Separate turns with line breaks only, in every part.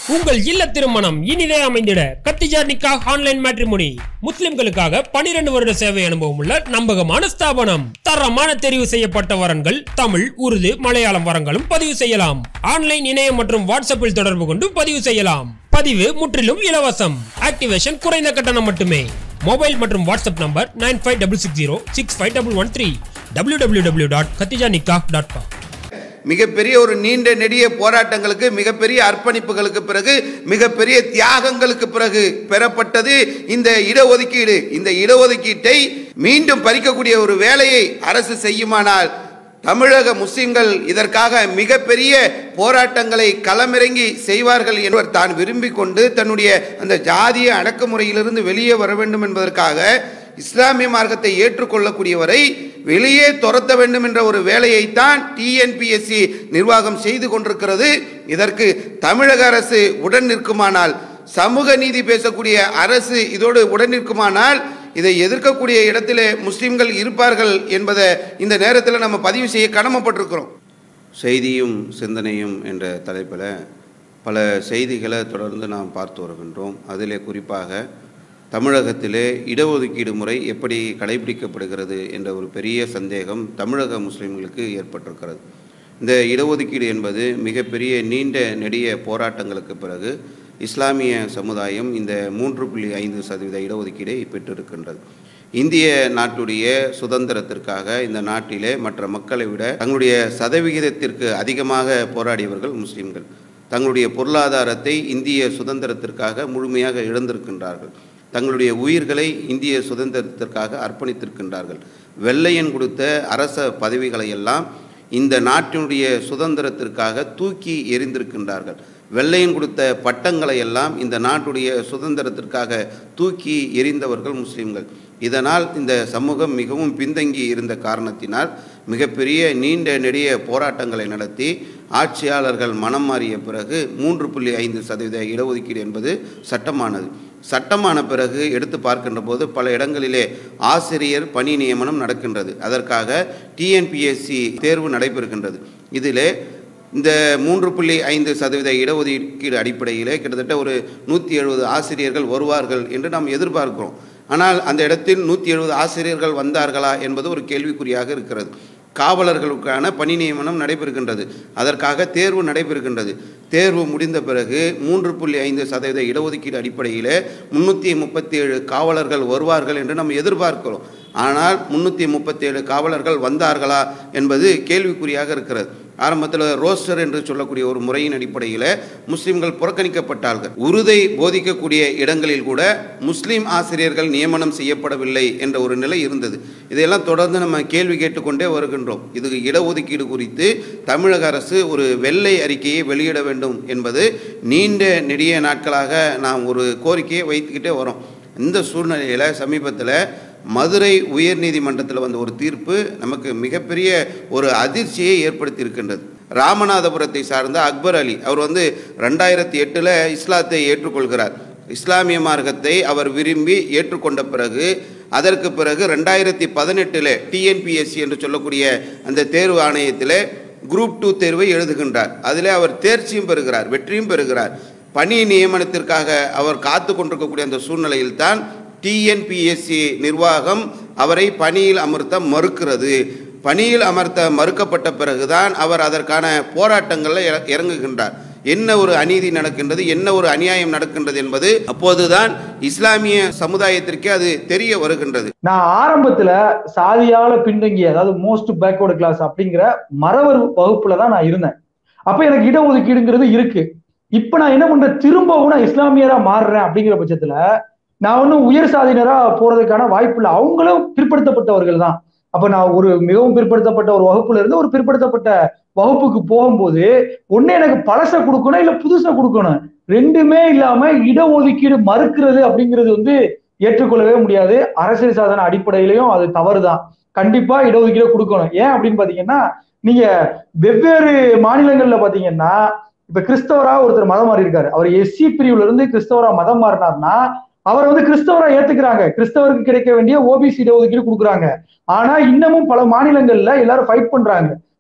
உங்கள் இல்ல திருமணம் இனிதே அமைந்திட கத்திஜா நிக்கா ஆன்லைன் மேட்ரிமோனி முஸ்லிம்களுக்காக 12 வருட சேவை அனுபவம் உள்ள நம்பகமான ஸ்தாபனம் தரமான தெரிவு செய்யப்பட்ட வரன்கள் தமிழ் உருது மலையாளம் வரங்களும் பதிவு செய்யலாம் ஆன்லைன் இணையம் மற்றும் வாட்ஸ்அப்பில் தொடர்பு கொண்டு பதிவு செய்யலாம் பதிவு முற்றிலும் இலவசம் ஆக்டிவேஷன் குறைந்த கட்டணம் மட்டுமே மொபைல் மற்றும் WhatsApp number nine five double six zero six five double one three W W W dot Khadija நிக்கா டாட் காம்
மிகப்பெரிய ஒரு நீண்ட நெடிய போராட்டங்களுக்கு மிகப்பெரிய அர்ப்பணிப்புகளுக்கு பிறகு மிகப்பெரிய தியாகங்களுக்கு பிறகு பெறப்பட்டது இந்த இடஒதுக்கீடு இந்த இடஒதுக்கீட்டை மீண்டும் பறிக்கக்கூடிய ஒரு வேலையை அரசு செய்யுமானால் தமிழக முஸ்லிம்கள் இதற்காக மிகப்பெரிய போராட்டங்களை களமிறங்கி செய்வார்கள் என்பவர் தான் விரும்பிக் கொண்டு தன்னுடைய அந்த ஜாதிய அடக்குமுறையிலிருந்து வெளியே வர வேண்டும் என்பதற்காக இஸ்லாமிய மார்க்கத்தை ஏற்றுக்கொள்ளக்கூடியவரை வெளியே துரத்த வேண்டும் என்ற ஒரு வேலையைத்தான் டிஎன்பிஎஸ்சி நிர்வாகம் செய்து கொண்டிருக்கிறது இதற்கு தமிழக அரசு உடன் நிற்குமானால் சமூக நீதி பேசக்கூடிய அரசு இதோடு உடன் நிற்குமானால் இதை எதிர்க்கக்கூடிய இடத்திலே முஸ்லிம்கள் இருப்பார்கள் என்பதை இந்த நேரத்தில் நம்ம பதிவு செய்ய கடமைப்பட்டிருக்கிறோம் செய்தியும் சிந்தனையும் என்ற தலைப்பில் பல செய்திகளை தொடர்ந்து நாம் பார்த்து வருகின்றோம் அதிலே குறிப்பாக தமிழகத்திலே இடஒதுக்கீடு முறை எப்படி கடைபிடிக்கப்படுகிறது என்ற ஒரு பெரிய சந்தேகம் தமிழக முஸ்லிம்களுக்கு ஏற்பட்டிருக்கிறது இந்த இடஒதுக்கீடு என்பது மிகப்பெரிய நீண்ட நெடிய போராட்டங்களுக்கு பிறகு இஸ்லாமிய சமுதாயம் இந்த மூன்று புள்ளி ஐந்து சதவீத இடஒதுக்கீடை பெற்றிருக்கின்றது இந்திய நாட்டுடைய சுதந்திரத்திற்காக இந்த நாட்டிலே மற்ற மக்களை விட தங்களுடைய சதவிகிதத்திற்கு அதிகமாக போராடியவர்கள் முஸ்லிம்கள் தங்களுடைய பொருளாதாரத்தை இந்திய சுதந்திரத்திற்காக முழுமையாக இழந்திருக்கின்றார்கள் தங்களுடைய உயிர்களை இந்திய சுதந்திரத்திற்காக அர்ப்பணித்திருக்கின்றார்கள் வெள்ளையன் கொடுத்த அரச பதவிகளை எல்லாம் இந்த நாட்டினுடைய சுதந்திரத்திற்காக தூக்கி எறிந்திருக்கின்றார்கள் வெள்ளையன் கொடுத்த பட்டங்களை எல்லாம் இந்த நாட்டுடைய சுதந்திரத்திற்காக தூக்கி எறிந்தவர்கள் முஸ்லிம்கள் இதனால் இந்த சமூகம் மிகவும் பின்தங்கி இருந்த காரணத்தினால் மிகப்பெரிய நீண்ட நெடிய போராட்டங்களை நடத்தி ஆட்சியாளர்கள் மனம் மாறிய பிறகு மூன்று புள்ளி ஐந்து சதவீத இடஒதுக்கீடு என்பது சட்டமானது சட்டமான பிறகு எடுத்து பார்க்கின்ற போது பல இடங்களிலே ஆசிரியர் பணி நியமனம் நடக்கின்றது அதற்காக டிஎன்பிஎஸ்சி தேர்வு நடைபெறுகின்றது இதிலே இந்த மூன்று புள்ளி ஐந்து சதவீத இடஒதுக்கீடு அடிப்படையிலே கிட்டத்தட்ட ஒரு நூற்றி எழுபது ஆசிரியர்கள் வருவார்கள் என்று நாம் எதிர்பார்க்கிறோம் ஆனால் அந்த இடத்தில் நூற்றி எழுபது ஆசிரியர்கள் வந்தார்களா என்பது ஒரு கேள்விக்குறியாக இருக்கிறது காவலர்களுக்கான பணி நியமனம் நடைபெறுகின்றது அதற்காக தேர்வு நடைபெறுகின்றது தேர்வு முடிந்த பிறகு மூன்று புள்ளி ஐந்து சதவீத இடஒதுக்கீடு அடிப்படையில் முன்னூற்றி முப்பத்தி ஏழு காவலர்கள் வருவார்கள் என்று நாம் எதிர்பார்க்கிறோம் ஆனால் முன்னூற்றி முப்பத்தேழு காவலர்கள் வந்தார்களா என்பது கேள்விக்குறியாக இருக்கிறது ஆரம்பத்தில் ரோஸ்டர் என்று சொல்லக்கூடிய ஒரு முறையின் அடிப்படையில் முஸ்லிம்கள் புறக்கணிக்கப்பட்டார்கள் உருதை போதிக்கக்கூடிய இடங்களில் கூட முஸ்லீம் ஆசிரியர்கள் நியமனம் செய்யப்படவில்லை என்ற ஒரு நிலை இருந்தது இதையெல்லாம் தொடர்ந்து நம்ம கேள்வி கேட்டுக்கொண்டே வருகின்றோம் இது இடஒதுக்கீடு குறித்து தமிழக அரசு ஒரு வெள்ளை அறிக்கையை வெளியிட வேண்டும் என்பது நீண்ட நெடிய நாட்களாக நாம் ஒரு கோரிக்கையை வைத்துக்கிட்டே வரோம் இந்த சூழ்நிலையில் சமீபத்தில் மதுரை உயர்நீதிமன்றத்தில் வந்த ஒரு தீர்ப்பு நமக்கு மிகப்பெரிய ஒரு அதிர்ச்சியை ஏற்படுத்தி இருக்கின்றது ராமநாதபுரத்தை சார்ந்த அக்பர் அலி அவர் வந்து ரெண்டாயிரத்தி எட்டில் இஸ்லாத்தை ஏற்றுக்கொள்கிறார் இஸ்லாமிய மார்க்கத்தை அவர் விரும்பி ஏற்றுக்கொண்ட பிறகு அதற்கு பிறகு ரெண்டாயிரத்தி பதினெட்டில் டிஎன்பிஎஸ்சி என்று சொல்லக்கூடிய அந்த தேர்வு ஆணையத்தில் குரூப் டூ தேர்வை எழுதுகின்றார் அதில் அவர் தேர்ச்சியும் பெறுகிறார் வெற்றியும் பெறுகிறார் பணி நியமனத்திற்காக அவர் காத்து கொண்டிருக்கக்கூடிய அந்த சூழ்நிலையில்தான் டிஎன்பிஎஸ்சி நிர்வாகம் அவரை பணியில் அமர்த்த மறுக்கிறது பணியில் அமர்த்த மறுக்கப்பட்ட பிறகுதான் அவர் அதற்கான போராட்டங்களில் இற- இறங்குகின்றார் என்ன ஒரு அநீதி நடக்கின்றது என்ன ஒரு அநியாயம் நடக்கின்றது என்பது அப்போதுதான் இஸ்லாமிய சமுதாயத்திற்கே அது தெரிய வருகின்றது
நான் ஆரம்பத்துல சாதியால பின்தங்கிய அதாவது மோஸ்ட் பேக்வர்டு கிளாஸ் அப்படிங்கிற மறவர் வகுப்புல தான் நான் இருந்தேன் அப்ப எனக்கு இடஒதுக்கீடுங்கிறது இருக்கு இப்ப நான் என்ன பண்றேன் திரும்பவும் நான் இஸ்லாமியரா மாறுறேன் அப்படிங்கிற பட்சத்துல நான் ஒன்றும் உயர் சாதியினரா போறதுக்கான வாய்ப்பு இல்லை அவங்களும் பிற்படுத்தப்பட்டவர்கள் தான் அப்ப நான் ஒரு மிகவும் பிற்படுத்தப்பட்ட ஒரு வகுப்புல இருந்து ஒரு பிற்படுத்தப்பட்ட வகுப்புக்கு போகும்போது ஒண்ணு எனக்கு பழச கொடுக்கணும் இல்ல புதுசா கொடுக்கணும் ரெண்டுமே இல்லாம இடஒதுக்கீடு மறுக்கிறது அப்படிங்கிறது வந்து ஏற்றுக்கொள்ளவே முடியாது அரசியல் சாதன அடிப்படையிலையும் அது தவறுதான் கண்டிப்பா இடஒதுக்கீடு கொடுக்கணும் ஏன் அப்படின்னு பாத்தீங்கன்னா நீங்க வெவ்வேறு மாநிலங்கள்ல பாத்தீங்கன்னா இப்ப கிறிஸ்தவரா ஒருத்தர் மதம் மாறி இருக்காரு அவர் எஸ்சி பிரிவுல இருந்து கிறிஸ்தவரா மதம் மாறினார்னா அவர் வந்து கிறிஸ்தவரா ஏத்துக்கிறாங்க கிறிஸ்தவருக்கு கிடைக்க வேண்டிய ஓபிசி இடஒதுக்கீடு கொடுக்குறாங்க ஆனா இன்னமும் பல மாநிலங்கள்ல எல்லாரும் ஃபைட் பண்றாங்க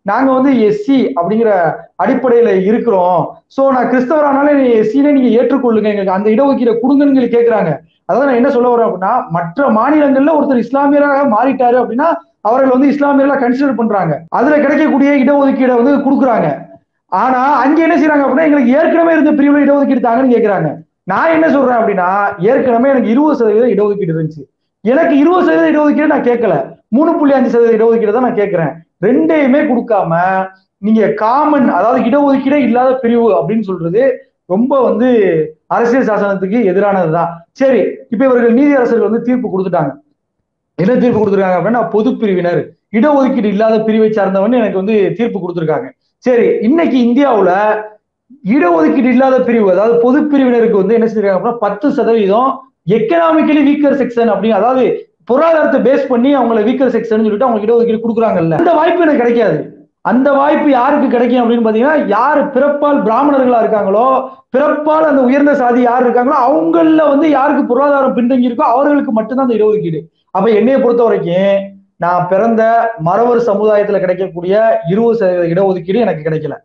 நாங்க வந்து எஸ்சி அப்படிங்கிற அடிப்படையில இருக்கிறோம் சோ நான் கிறிஸ்தவரானாலும் எஸ்சினே நீங்க ஏற்றுக்கொள்ளுங்க எங்களுக்கு அந்த இடஒதுக்கீடை கொடுங்கன்னு சொல்லி கேட்கறாங்க அதாவது நான் என்ன சொல்ல வரேன் அப்படின்னா மற்ற மாநிலங்கள்ல ஒருத்தர் இஸ்லாமியராக மாறிட்டாரு அப்படின்னா அவர்கள் வந்து இஸ்லாமியர்களா கன்சிடர் பண்றாங்க அதுல கிடைக்கக்கூடிய இடஒதுக்கீடை வந்து கொடுக்குறாங்க ஆனா அங்க என்ன செய்யறாங்க அப்படின்னா எங்களுக்கு ஏற்கனவே இருந்த பிரிவுல இடஒதுக்கீடு தாங்கன்னு கேக்குறாங்க நான் என்ன சொல்றேன் அப்படின்னா ஏற்கனவே எனக்கு இருபது சதவீதம் இடஒதுக்கீடு இருந்துச்சு எனக்கு இருபது சதவீதம் இடஒதுக்கீடு நான் கேட்கல மூணு புள்ளி அஞ்சு சதவீதம் இடஒதுக்கீடு தான் நான் கேட்கிறேன் ரெண்டையுமே கொடுக்காம நீங்க காமன் அதாவது இடஒதுக்கீடே இல்லாத பிரிவு அப்படின்னு சொல்றது ரொம்ப வந்து அரசியல் சாசனத்துக்கு எதிரானதுதான் சரி இப்ப இவர்கள் நீதி அரசர்கள் வந்து தீர்ப்பு கொடுத்துட்டாங்க என்ன தீர்ப்பு கொடுத்துருக்காங்க அப்படின்னா பொது பிரிவினர் இடஒதுக்கீடு இல்லாத பிரிவை சார்ந்தவன் எனக்கு வந்து தீர்ப்பு கொடுத்துருக்காங்க சரி இன்னைக்கு இந்தியாவுல இடஒதுக்கீடு இல்லாத பிரிவு அதாவது பொது பிரிவினருக்கு வந்து என்ன செஞ்சிருக்காங்க அப்படின்னா பத்து சதவீதம் எக்கனாமிக்கலி வீக்கர் செக்ஷன் அப்படின்னு அதாவது பொருளாதாரத்தை பேஸ் பண்ணி அவங்கள வீக்கர் செக்ஷன் சொல்லிட்டு அவங்க இடஒதுக்கீடு கொடுக்குறாங்கல்ல அந்த வாய்ப்பு எனக்கு கிடைக்காது அந்த வாய்ப்பு யாருக்கு கிடைக்கும் அப்படின்னு பாத்தீங்கன்னா யார் பிறப்பால் பிராமணர்களா இருக்காங்களோ பிறப்பால் அந்த உயர்ந்த சாதி யார் இருக்காங்களோ அவங்கள வந்து யாருக்கு பொருளாதாரம் பின்தங்கி இருக்கோ அவர்களுக்கு மட்டும்தான் அந்த இடஒதுக்கீடு அப்ப என்னைய பொறுத்த வரைக்கும் நான் பிறந்த மறவர் சமுதாயத்துல கிடைக்கக்கூடிய இருபது சதவீத இடஒதுக்கீடு எனக்கு கிடைக்கல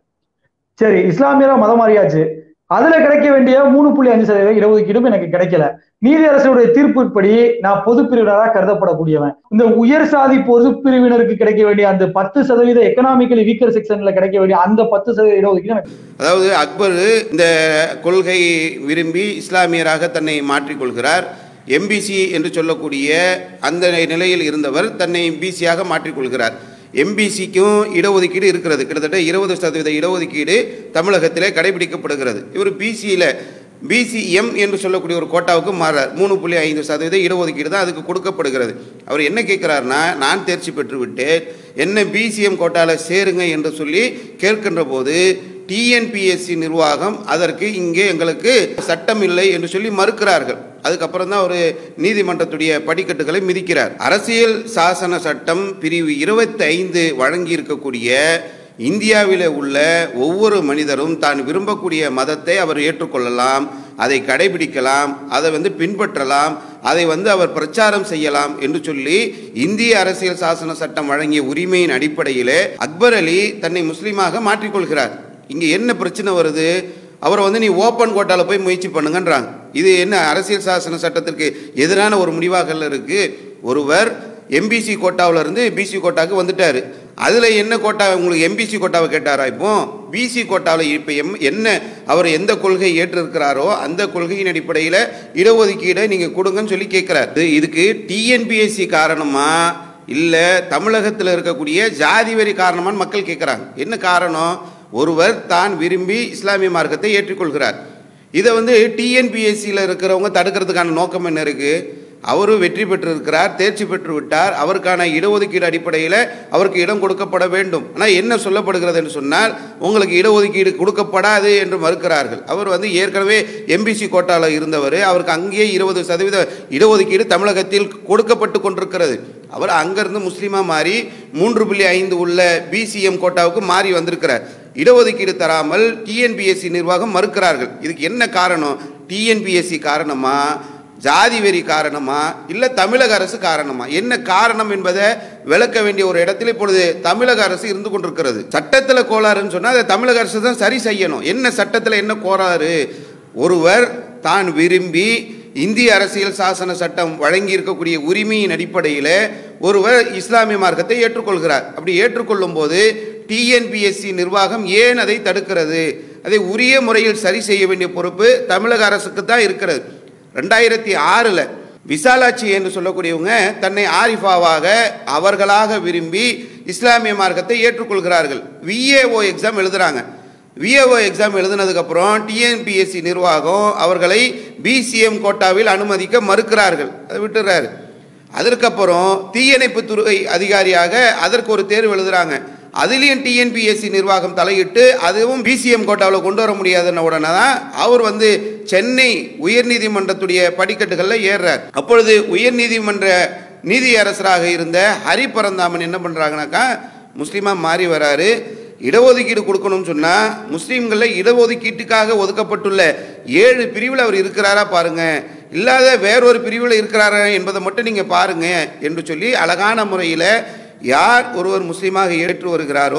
சரி இஸ்லாமியரா மதம் மாறியாச்சு அதுல கிடைக்க வேண்டிய மூணு புள்ளி அஞ்சு சதவீத இடஒதுக்கீடும் எனக்கு கிடைக்கல நீதி அரசுடைய தீர்ப்பின்படி நான் பொது பிரிவினராக கருதப்படக்கூடியவன் இந்த உயர் சாதி பொது பிரிவினருக்கு கிடைக்க வேண்டிய அந்த பத்து சதவீத எக்கனாமிக்கலி வீக்கர் செக்ஷன்ல கிடைக்க வேண்டிய அந்த பத்து சதவீத இடஒதுக்கீடு எனக்கு
அதாவது அக்பர் இந்த கொள்கை விரும்பி இஸ்லாமியராக தன்னை மாற்றிக்கொள்கிறார் எம்பிசி என்று சொல்லக்கூடிய அந்த நிலையில் இருந்தவர் தன்னை பிசியாக மாற்றிக்கொள்கிறார் எம்பிசிக்கும் இடஒதுக்கீடு இருக்கிறது கிட்டத்தட்ட இருபது சதவீத இடஒதுக்கீடு தமிழகத்திலே கடைபிடிக்கப்படுகிறது இவர் பிசியில் பிசிஎம் என்று சொல்லக்கூடிய ஒரு கோட்டாவுக்கு மாறார் மூணு புள்ளி ஐந்து சதவீத இடஒதுக்கீடு தான் அதுக்கு கொடுக்கப்படுகிறது அவர் என்ன கேட்குறாருன்னா நான் தேர்ச்சி பெற்று விட்டேன் என்ன பிசிஎம் கோட்டாவில் சேருங்க என்று சொல்லி கேட்கின்ற போது டிஎன்பிஎஸ்சி நிர்வாகம் அதற்கு இங்கே எங்களுக்கு சட்டம் இல்லை என்று சொல்லி மறுக்கிறார்கள் அதுக்கப்புறம் தான் ஒரு நீதிமன்றத்துடைய படிக்கட்டுகளை மிதிக்கிறார் அரசியல் சாசன சட்டம் பிரிவு இருபத்தி ஐந்து வழங்கி இருக்கக்கூடிய இந்தியாவில் உள்ள ஒவ்வொரு மனிதரும் தான் விரும்பக்கூடிய மதத்தை அவர் ஏற்றுக்கொள்ளலாம் அதை கடைபிடிக்கலாம் அதை வந்து பின்பற்றலாம் அதை வந்து அவர் பிரச்சாரம் செய்யலாம் என்று சொல்லி இந்திய அரசியல் சாசன சட்டம் வழங்கிய உரிமையின் அடிப்படையிலே அக்பர் அலி தன்னை முஸ்லீமாக மாற்றிக்கொள்கிறார் இங்கே என்ன பிரச்சனை வருது அவரை வந்து நீ ஓப்பன் கோட்டால போய் முயற்சி பண்ணுங்கன்றாங்க இது என்ன அரசியல் சாசன சட்டத்திற்கு எதிரான ஒரு முடிவாக இருக்கு ஒருவர் எம்பிசி கோட்டாவில் இருந்து பிசி கோட்டாவுக்கு வந்துட்டார் அதில் என்ன கோட்டா உங்களுக்கு எம்பிசி கோட்டாவை கேட்டாரா இப்போ பிசி கோட்டாவில் இப்போ எம் என்ன அவர் எந்த கொள்கை ஏற்றிருக்கிறாரோ அந்த கொள்கையின் அடிப்படையில் இடஒதுக்கீடை நீங்கள் கொடுங்கன்னு சொல்லி கேட்குறாரு இதுக்கு டிஎன்பிஎஸ்சி காரணமா இல்லை தமிழகத்தில் இருக்கக்கூடிய ஜாதி வரி காரணமான்னு மக்கள் கேட்குறாங்க என்ன காரணம் ஒருவர் தான் விரும்பி இஸ்லாமிய மார்க்கத்தை ஏற்றுக்கொள்கிறார் இதை வந்து டிஎன்பிஎஸ்சியில் இருக்கிறவங்க தடுக்கிறதுக்கான நோக்கம் என்ன இருக்குது அவரும் வெற்றி பெற்றிருக்கிறார் தேர்ச்சி பெற்று விட்டார் அவருக்கான இடஒதுக்கீடு அடிப்படையில் அவருக்கு இடம் கொடுக்கப்பட வேண்டும் ஆனால் என்ன சொல்லப்படுகிறது என்று சொன்னால் உங்களுக்கு இடஒதுக்கீடு கொடுக்கப்படாது என்று மறுக்கிறார்கள் அவர் வந்து ஏற்கனவே எம்பிசி கோட்டாவில் இருந்தவர் அவருக்கு அங்கேயே இருபது சதவீத இடஒதுக்கீடு தமிழகத்தில் கொடுக்கப்பட்டு கொண்டிருக்கிறது அவர் அங்கேருந்து முஸ்லீமாக மாறி மூன்று புள்ளி ஐந்து உள்ள பிசிஎம் கோட்டாவுக்கு மாறி வந்திருக்கிறார் இடஒதுக்கீடு தராமல் டிஎன்பிஎஸ்சி நிர்வாகம் மறுக்கிறார்கள் இதுக்கு என்ன காரணம் டிஎன்பிஎஸ்சி காரணமா ஜாதி வெறி காரணமா இல்லை தமிழக அரசு காரணமா என்ன காரணம் என்பதை விளக்க வேண்டிய ஒரு இடத்துல இப்பொழுது தமிழக அரசு இருந்து கொண்டிருக்கிறது சட்டத்தில் கோளாறுன்னு சொன்னால் அதை தமிழக அரசு தான் சரி செய்யணும் என்ன சட்டத்தில் என்ன கோளாறு ஒருவர் தான் விரும்பி இந்திய அரசியல் சாசன சட்டம் வழங்கி இருக்கக்கூடிய உரிமையின் அடிப்படையில் ஒருவர் இஸ்லாமிய மார்க்கத்தை ஏற்றுக்கொள்கிறார் அப்படி ஏற்றுக்கொள்ளும் போது டிஎன்பிஎஸ்சி நிர்வாகம் ஏன் அதை தடுக்கிறது அதை உரிய முறையில் சரி செய்ய வேண்டிய பொறுப்பு தமிழக அரசுக்கு தான் இருக்கிறது ரெண்டாயிரத்தி ஆறில் விசாலாட்சி என்று சொல்லக்கூடியவங்க தன்னை ஆரிஃபாவாக அவர்களாக விரும்பி இஸ்லாமிய மார்க்கத்தை ஏற்றுக்கொள்கிறார்கள் விஏஓ எக்ஸாம் எழுதுறாங்க விஏஓ எக்ஸாம் எழுதினதுக்கப்புறம் டிஎன்பிஎஸ்சி நிர்வாகம் அவர்களை பிசிஎம் கோட்டாவில் அனுமதிக்க மறுக்கிறார்கள் அதை விட்டுறாரு அதற்கப்புறம் தீயணைப்பு துறை அதிகாரியாக அதற்கு ஒரு தேர்வு எழுதுறாங்க அதுலேயும் டிஎன்பிஎஸ்சி நிர்வாகம் தலையிட்டு அதுவும் பிசிஎம் கோட்டாவில் கொண்டு வர முடியாதுன்ன உடனே தான் அவர் வந்து சென்னை உயர்நீதிமன்றத்துடைய படிக்கட்டுகளில் ஏறுறார் அப்பொழுது உயர்நீதிமன்ற நீதியரசராக இருந்த ஹரி பரந்தாமன் என்ன பண்ணுறாங்கனாக்கா முஸ்லீமாக மாறி வராரு இடஒதுக்கீடு கொடுக்கணும்னு சொன்னால் முஸ்லீம்களில் இடஒதுக்கீட்டுக்காக ஒதுக்கப்பட்டுள்ள ஏழு பிரிவில் அவர் இருக்கிறாரா பாருங்க இல்லாத வேறொரு பிரிவில் இருக்கிறாரா என்பதை மட்டும் நீங்கள் பாருங்க என்று சொல்லி அழகான முறையில் யார் ஒருவர் முஸ்லீமாக ஏற்று வருகிறாரோ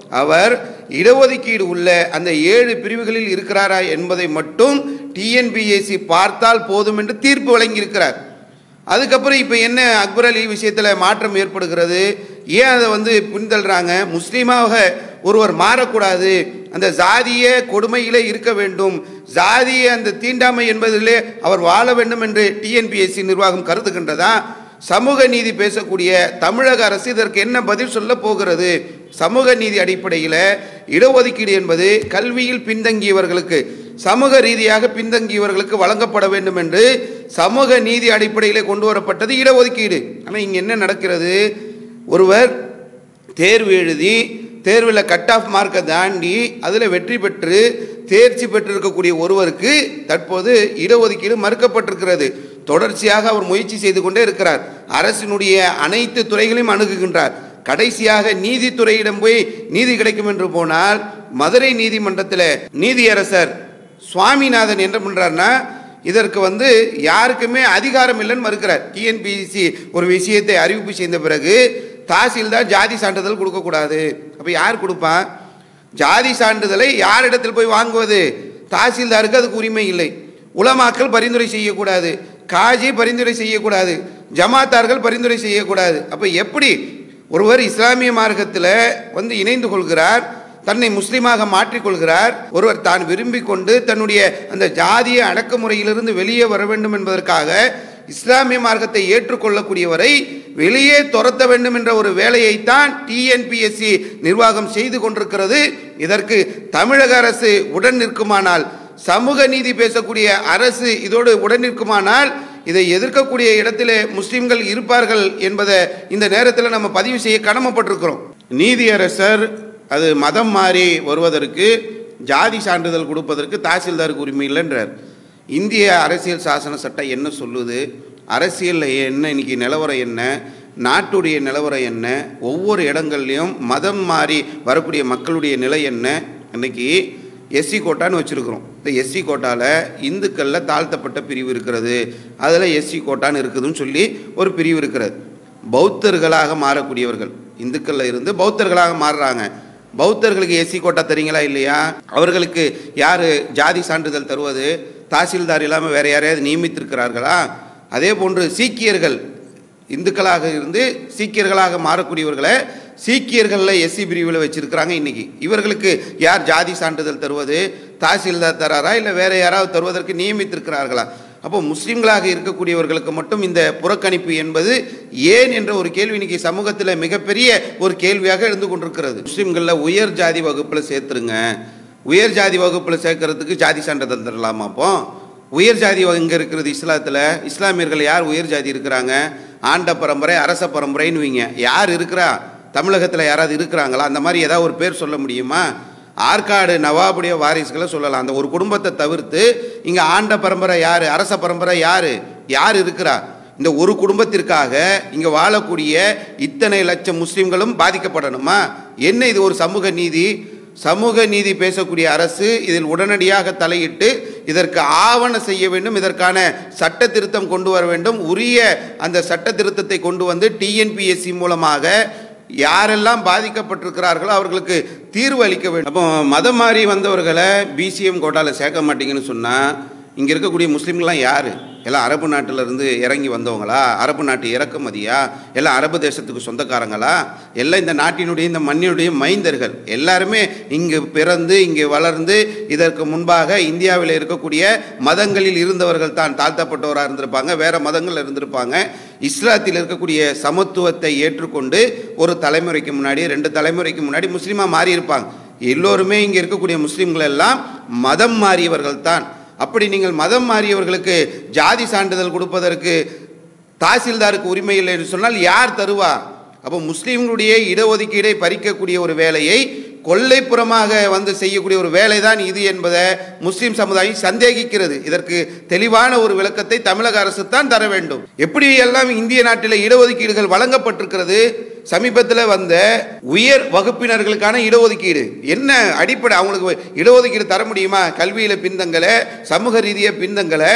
அவர் இடஒதுக்கீடு உள்ள அந்த ஏழு பிரிவுகளில் இருக்கிறாரா என்பதை மட்டும் டிஎன்பிஎஸ்சி பார்த்தால் போதும் என்று தீர்ப்பு வழங்கியிருக்கிறார் அதுக்கப்புறம் இப்போ என்ன அக்பர் அலி விஷயத்தில் மாற்றம் ஏற்படுகிறது ஏன் அதை வந்து பின்தள்ளுறாங்க முஸ்லீமாக ஒருவர் மாறக்கூடாது அந்த ஜாதிய கொடுமையிலே இருக்க வேண்டும் ஜாதிய அந்த தீண்டாமை என்பதிலே அவர் வாழ வேண்டும் என்று டிஎன்பிஎஸ்சி நிர்வாகம் கருதுகின்றதா சமூக நீதி பேசக்கூடிய தமிழக அரசு இதற்கு என்ன பதில் சொல்ல போகிறது சமூக நீதி அடிப்படையில் இடஒதுக்கீடு என்பது கல்வியில் பின்தங்கியவர்களுக்கு சமூக ரீதியாக பின்தங்கியவர்களுக்கு வழங்கப்பட வேண்டும் என்று சமூக நீதி அடிப்படையிலே கொண்டு வரப்பட்டது இடஒதுக்கீடு ஆனால் இங்கே என்ன நடக்கிறது ஒருவர் தேர்வு எழுதி தேர்வில் கட் ஆஃப் மார்க்கை தாண்டி அதில் வெற்றி பெற்று தேர்ச்சி பெற்றிருக்கக்கூடிய ஒருவருக்கு தற்போது இடஒதுக்கீடு மறுக்கப்பட்டிருக்கிறது தொடர்ச்சியாக அவர் முயற்சி செய்து கொண்டே இருக்கிறார் அரசினுடைய அனைத்து துறைகளையும் அணுகுகின்றார் கடைசியாக நீதித்துறையிடம் போய் நீதி கிடைக்கும் என்று போனால் மதுரை நீதிமன்றத்தில் நீதியரசர் சுவாமிநாதன் என்ன பண்றாருன்னா இதற்கு வந்து யாருக்குமே அதிகாரம் இல்லைன்னு மறுக்கிறார் டிஎன்பிசி ஒரு விஷயத்தை அறிவிப்பு செய்த பிறகு தாசில்தார் ஜாதி சான்றிதழ் கொடுக்கக்கூடாது அப்போ யார் கொடுப்பான் ஜாதி சான்றிதழை யாரிடத்தில் போய் வாங்குவது தாசில்தாருக்கு அதுக்கு உரிமை இல்லை உலமாக்கள் பரிந்துரை செய்யக்கூடாது காஜி பரிந்துரை செய்யக்கூடாது ஜமாத்தார்கள் பரிந்துரை செய்யக்கூடாது அப்போ எப்படி ஒருவர் இஸ்லாமிய மார்க்கத்தில் வந்து இணைந்து கொள்கிறார் தன்னை முஸ்லீமாக மாற்றிக்கொள்கிறார் ஒருவர் தான் விரும்பி கொண்டு தன்னுடைய அந்த ஜாதிய அடக்குமுறையிலிருந்து வெளியே வர வேண்டும் என்பதற்காக இஸ்லாமிய மார்க்கத்தை ஏற்றுக்கொள்ளக்கூடியவரை வெளியே துரத்த வேண்டும் என்ற ஒரு வேலையைத்தான் டிஎன்பிஎஸ்சி நிர்வாகம் செய்து கொண்டிருக்கிறது இதற்கு தமிழக அரசு உடன் நிற்குமானால் சமூக நீதி பேசக்கூடிய அரசு இதோடு உடன் நிற்குமானால் இதை எதிர்க்கக்கூடிய இடத்திலே முஸ்லிம்கள் இருப்பார்கள் என்பதை இந்த நேரத்தில் நம்ம பதிவு செய்ய கடமைப்பட்டிருக்கிறோம் நீதியரசர் அது மதம் மாறி வருவதற்கு ஜாதி சான்றிதழ் கொடுப்பதற்கு தாசில்தாருக்கு உரிமை இல்லைன்றார் இந்திய அரசியல் சாசன சட்டம் என்ன சொல்லுது அரசியலில் என்ன இன்னைக்கு நிலவரம் என்ன நாட்டுடைய நிலவரம் என்ன ஒவ்வொரு இடங்கள்லையும் மதம் மாறி வரக்கூடிய மக்களுடைய நிலை என்ன இன்னைக்கு எஸ்சி கோட்டான்னு வச்சுருக்கிறோம் இந்த எஸ்சி கோட்டாவில் இந்துக்களில் தாழ்த்தப்பட்ட பிரிவு இருக்கிறது அதில் எஸ்சி கோட்டான்னு இருக்குதுன்னு சொல்லி ஒரு பிரிவு இருக்கிறது பௌத்தர்களாக மாறக்கூடியவர்கள் இந்துக்களில் இருந்து பௌத்தர்களாக மாறுறாங்க பௌத்தர்களுக்கு எஸ்சி கோட்டா தரீங்களா இல்லையா அவர்களுக்கு யார் ஜாதி சான்றிதழ் தருவது தாசில்தார் இல்லாமல் வேற யாரையாவது நியமித்திருக்கிறார்களா அதே போன்று சீக்கியர்கள் இந்துக்களாக இருந்து சீக்கியர்களாக மாறக்கூடியவர்களை சீக்கியர்களில் எஸ்சி பிரிவில் வச்சிருக்கிறாங்க இன்னைக்கு இவர்களுக்கு யார் ஜாதி சான்றிதழ் தருவது தாசில்தார் தராரா இல்லை வேற யாராவது தருவதற்கு நியமித்திருக்கிறார்களா அப்போ முஸ்லீம்களாக இருக்கக்கூடியவர்களுக்கு மட்டும் இந்த புறக்கணிப்பு என்பது ஏன் என்ற ஒரு கேள்வி இன்னைக்கு சமூகத்தில் மிகப்பெரிய ஒரு கேள்வியாக இருந்து கொண்டிருக்கிறது முஸ்லீம்களில் உயர் ஜாதி வகுப்பில் சேர்த்துருங்க உயர் ஜாதி வகுப்பில் சேர்க்கறதுக்கு ஜாதி சான்றிதழ் தரலாமா அப்போ உயர் ஜாதி எங்கே இருக்கிறது இஸ்லாத்தில் இஸ்லாமியர்கள் யார் உயர் ஜாதி இருக்கிறாங்க ஆண்ட பரம்பரை அரச பரம்பரைன்னு வைங்க யார் இருக்கிறா தமிழகத்தில் யாராவது இருக்கிறாங்களா அந்த மாதிரி ஏதாவது ஒரு பேர் சொல்ல முடியுமா ஆற்காடு நவாபுடைய வாரிசுகளை சொல்லலாம் அந்த ஒரு குடும்பத்தை தவிர்த்து இங்கே ஆண்ட பரம்பரை யார் அரச பரம்பரை யார் யார் இருக்கிறா இந்த ஒரு குடும்பத்திற்காக இங்கே வாழக்கூடிய இத்தனை லட்சம் முஸ்லீம்களும் பாதிக்கப்படணுமா என்ன இது ஒரு சமூக நீதி சமூக நீதி பேசக்கூடிய அரசு இதில் உடனடியாக தலையிட்டு இதற்கு ஆவண செய்ய வேண்டும் இதற்கான சட்ட திருத்தம் கொண்டு வர வேண்டும் உரிய அந்த சட்ட திருத்தத்தை கொண்டு வந்து டிஎன்பிஎஸ்சி மூலமாக யாரெல்லாம் பாதிக்கப்பட்டிருக்கிறார்களோ அவர்களுக்கு தீர்வு அளிக்க வேண்டும் அப்போ மதம் மாறி வந்தவர்களை பிசிஎம் கோட்டாவில் சேர்க்க மாட்டீங்கன்னு சொன்னால் இங்கே இருக்கக்கூடிய முஸ்லீம்கள்லாம் யார் எல்லாம் அரபு நாட்டில் இருந்து இறங்கி வந்தவங்களா அரபு நாட்டு இறக்குமதியா எல்லாம் அரபு தேசத்துக்கு சொந்தக்காரங்களா எல்லாம் இந்த நாட்டினுடைய இந்த மண்ணினுடைய மைந்தர்கள் எல்லாருமே இங்கு பிறந்து இங்கு வளர்ந்து இதற்கு முன்பாக இந்தியாவில் இருக்கக்கூடிய மதங்களில் இருந்தவர்கள் தான் தாழ்த்தப்பட்டவராக இருந்திருப்பாங்க வேற மதங்கள் இருந்திருப்பாங்க இஸ்லாத்தில் இருக்கக்கூடிய சமத்துவத்தை ஏற்றுக்கொண்டு ஒரு தலைமுறைக்கு முன்னாடி ரெண்டு தலைமுறைக்கு முன்னாடி முஸ்லீமாக மாறி இருப்பாங்க எல்லோருமே இங்கே இருக்கக்கூடிய முஸ்லீம்கள் எல்லாம் மதம் மாறியவர்கள் தான் அப்படி நீங்கள் மதம் மாறியவர்களுக்கு ஜாதி சான்றிதழ் கொடுப்பதற்கு தாசில்தாருக்கு உரிமை இல்லை என்று சொன்னால் யார் தருவா அப்போ முஸ்லீம்களுடைய இடஒதுக்கீடை பறிக்கக்கூடிய ஒரு வேலையை கொள்ளைப்புறமாக வந்து செய்யக்கூடிய ஒரு வேலை தான் இது என்பதை முஸ்லீம் சமுதாயம் சந்தேகிக்கிறது இதற்கு தெளிவான ஒரு விளக்கத்தை தமிழக அரசு தான் தர வேண்டும் எப்படி எல்லாம் இந்திய நாட்டில் இடஒதுக்கீடுகள் வழங்கப்பட்டிருக்கிறது சமீபத்தில் வந்த உயர் வகுப்பினர்களுக்கான இடஒதுக்கீடு என்ன அடிப்படை அவங்களுக்கு இடஒதுக்கீடு தர முடியுமா கல்வியில் பின்தங்கலை சமூக ரீதியாக பின்தங்கலை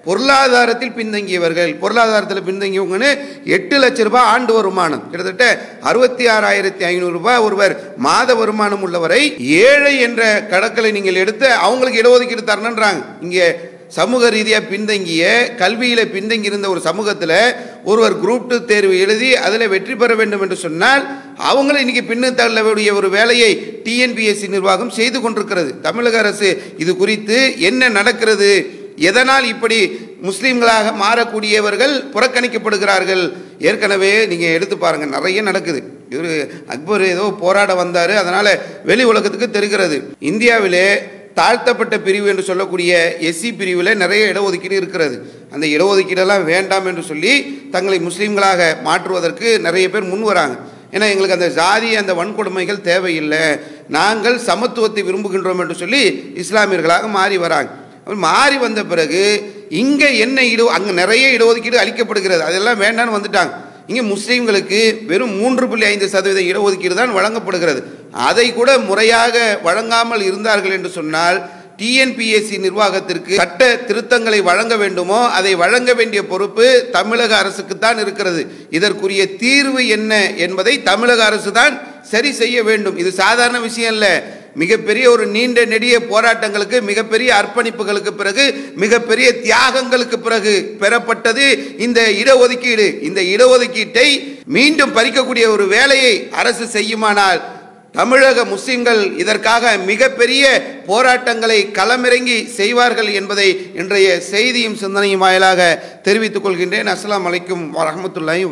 பொருளாதாரத்தில் பின்தங்கியவர்கள் பொருளாதாரத்தில் பின்தங்கியவங்கன்னு எட்டு லட்ச ரூபாய் ஆண்டு வருமானம் கிட்டத்தட்ட அறுபத்தி ஆறாயிரத்தி ஐநூறு ரூபாய் ஒருவர் மாத வருமானம் உள்ளவரை ஏழை என்ற கணக்கில் நீங்கள் எடுத்து அவங்களுக்கு இடஒதுக்கீடு தரணுன்றாங்க இங்கே சமூக ரீதியாக பின்தங்கிய கல்வியில் பின்தங்கி இருந்த ஒரு சமூகத்தில் ஒருவர் குரூப் டூ தேர்வு எழுதி அதில் வெற்றி பெற வேண்டும் என்று சொன்னால் அவங்களும் இன்னைக்கு பின்னு தள்ளக்கூடிய ஒரு வேலையை டிஎன்பிஎஸ்சி நிர்வாகம் செய்து கொண்டிருக்கிறது தமிழக அரசு இது குறித்து என்ன நடக்கிறது எதனால் இப்படி முஸ்லீம்களாக மாறக்கூடியவர்கள் புறக்கணிக்கப்படுகிறார்கள் ஏற்கனவே நீங்கள் எடுத்து பாருங்கள் நிறைய நடக்குது இவர் அக்பர் ஏதோ போராட வந்தார் அதனால் வெளி உலகத்துக்கு தெரிகிறது இந்தியாவிலே தாழ்த்தப்பட்ட பிரிவு என்று சொல்லக்கூடிய எஸ்சி பிரிவில் நிறைய இடஒதுக்கீடு இருக்கிறது அந்த இடஒதுக்கீடெல்லாம் வேண்டாம் என்று சொல்லி தங்களை முஸ்லீம்களாக மாற்றுவதற்கு நிறைய பேர் முன் வராங்க ஏன்னா எங்களுக்கு அந்த ஜாதி அந்த வன்கொடுமைகள் தேவையில்லை நாங்கள் சமத்துவத்தை விரும்புகின்றோம் என்று சொல்லி இஸ்லாமியர்களாக மாறி வராங்க மாறி வந்த பிறகு இங்கே என்ன இட அங்கே நிறைய இடஒதுக்கீடு அளிக்கப்படுகிறது அதெல்லாம் வேண்டான்னு வந்துட்டாங்க இங்கே முஸ்லீம்களுக்கு வெறும் மூன்று புள்ளி ஐந்து சதவீத இடஒதுக்கீடு தான் வழங்கப்படுகிறது அதை கூட முறையாக வழங்காமல் இருந்தார்கள் என்று சொன்னால் டிஎன்பிஎஸ்சி நிர்வாகத்திற்கு சட்ட திருத்தங்களை வழங்க வேண்டுமோ அதை வழங்க வேண்டிய பொறுப்பு தமிழக அரசுக்கு தான் இருக்கிறது இதற்குரிய தீர்வு என்ன என்பதை தமிழக அரசு தான் சரி செய்ய வேண்டும் இது சாதாரண விஷயம் இல்லை மிகப்பெரிய ஒரு நீண்ட நெடிய போராட்டங்களுக்கு மிகப்பெரிய அர்ப்பணிப்புகளுக்கு பிறகு மிகப்பெரிய தியாகங்களுக்கு பிறகு பெறப்பட்டது இந்த இடஒதுக்கீடு இந்த இடஒதுக்கீட்டை மீண்டும் பறிக்கக்கூடிய ஒரு வேலையை அரசு செய்யுமானால் தமிழக முஸ்லிம்கள் இதற்காக மிகப்பெரிய போராட்டங்களை களமிறங்கி செய்வார்கள் என்பதை இன்றைய செய்தியும் சிந்தனையும் வாயிலாக தெரிவித்துக் கொள்கின்றேன் அஸ்ஸலாமு அலைக்கும் வரஹ்மத்துல்லாஹி